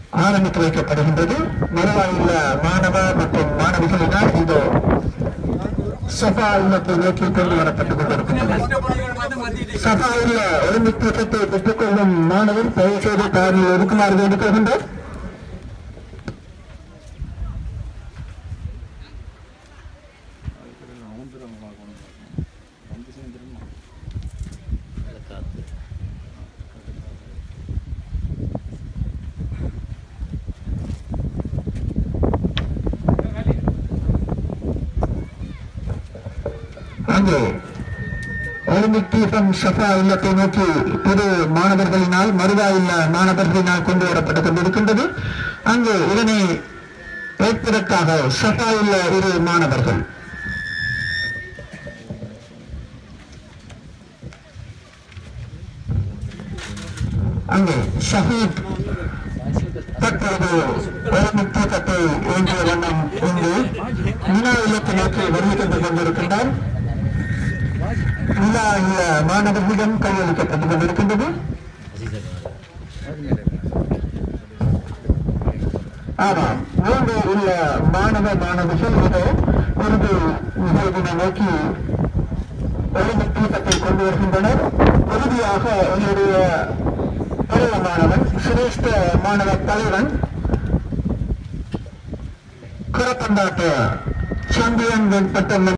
ஆரம்பித்து வைக்கப்படுகின்றது மறுவாயுள்ள மாணவ மற்றும் மாணவிகளினால் இதோ சபா இல்லத்தை நோக்கி கொண்டு வரப்பட்டுக் கொண்டிருக்கின்றது சபா உள்ள ஒலிம்பிக் திட்டத்தை பெற்றுக் கொள்ளும் மாணவர் தயவு செய்து காரில் இருக்குமாறு வேண்டுகொள்கின்றோம் அங்கே ஒலிம்பிக் தீபம் சஃபா இல்லத்தை நோக்கி திரு மாணவர்களினால் மருதாயுள்ள மாணவர்களினால் கொண்டு வரப்பட்டுக் கொண்டிருக்கின்றது அங்கு இதனை வைப்பதற்காக சஃபா உள்ள இரு மாணவர்கள் அங்கே ஷஹீத் தற்போது ஒலிம்பிக் தீபத்தை ஏந்திய வண்ணம் இங்கு வினா இல்லத்தை நோக்கி வருகை தந்து கொண்டிருக்கின்றார் விழா இல்ல மாணவர்களிடம் கையளிக்கப்பட்டுக் கொண்டிருக்கின்றது ஆமாம் மூன்று உள்ள மாணவ மாணவிகள் இதோ இறுதி நிகழ்வினை நோக்கி ஒலிம்பிக் தீபத்தை கொண்டு வருகின்றனர் இறுதியாக என்னுடைய பழைய மாணவன் சிரேஷ்ட மாணவ தலைவன் குரப்பந்தாட்ட சாம்பியன் பட்டம்